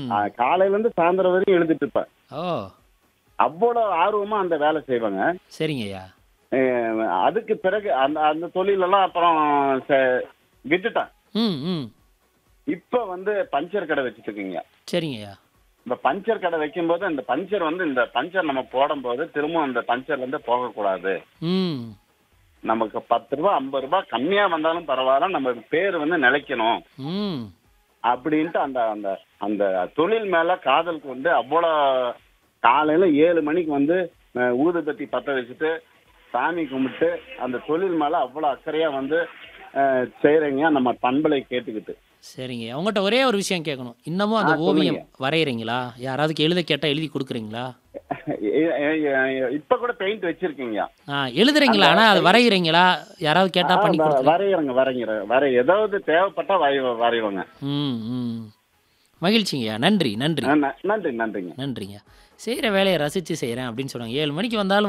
ம் ஆ, காலையில இருந்து சாயந்தரம் வரையும் எழுதிட்டு இருப்பேன் ஓ அவ்வளோ ஆர்வமா அந்த வேலை செய்வாங்க சரிங்க ஐயா அஹ், அதுக்கு பிறகு அந்த அந்த தொழிலெல்லாம் அப்புறம் ச- விட்டுட்டேன் ம் ம் இப்ப வந்து பஞ்சர் கடை வச்சுட்டு இருக்கீங்க சரிங்க ஐயா இந்த பஞ்சர் கடை வைக்கும்போது இந்த பஞ்சர் வந்து இந்த பஞ்சர் நம்ம போடும்போது திரும்ப அந்த பஞ்சர்ல இருந்து போகக்கூடாது ம் நமக்கு பத்து ரூபா ஐம்பது ரூபாய் கம்மியா வந்தாலும் பரவாயில்ல நம்ம பேர் வந்து நிலைக்கணும் ம் அப்படின்ட்டு அந்த அந்த அந்த தொழில் மேல காதல் கொண்டு அவ்வளோ காலையில ஏழு மணிக்கு வந்து அஹ், ஊதுபத்தி பத்த வச்சுட்டு சாமி கும்பிட்டு அந்த தொழில் மேல அவ்வளோ அக்கறையா வந்து அஹ், செய்றீங்க நம்ம பண்பலை கேட்டுக்கிட்டு சரிங்க உங்கள்கிட்ட ஒரே ஒரு விஷயம் கேட்கணும் இன்னமும் அந்த ஆ, ஓவியம் சொல்லுங்க. வரைகிறீங்களா யாராவதுக்கு எழுத கேட்டால் எழுதி கொடுக்குறீங்களா எ- எ- எ- இப்ப கூட பெயிண்ட் வச்சிருக்கீங்க ஆ எழுதுறீங்களா அந்த ஆனால் அது வரைகிறீங்களா யாராவது கேட்டால் பண்ணி ஆ, வ- கொடுக்குறீங்க வரைகிறேங்க வரைகிறேன் வரை ஏதாவது தேவைப்பட்டா வரை வரைவாங்க ம் ம் மகிழ்ச்சிங்கய்யா நன்றி நன்றி நன்றி நன்றிங்க நன்றிங்க செய்கிற வேலையை ரசித்து செய்கிறேன் அப்படின்னு சொன்னாங்க ஏழு மணிக்கு வந்தாலும்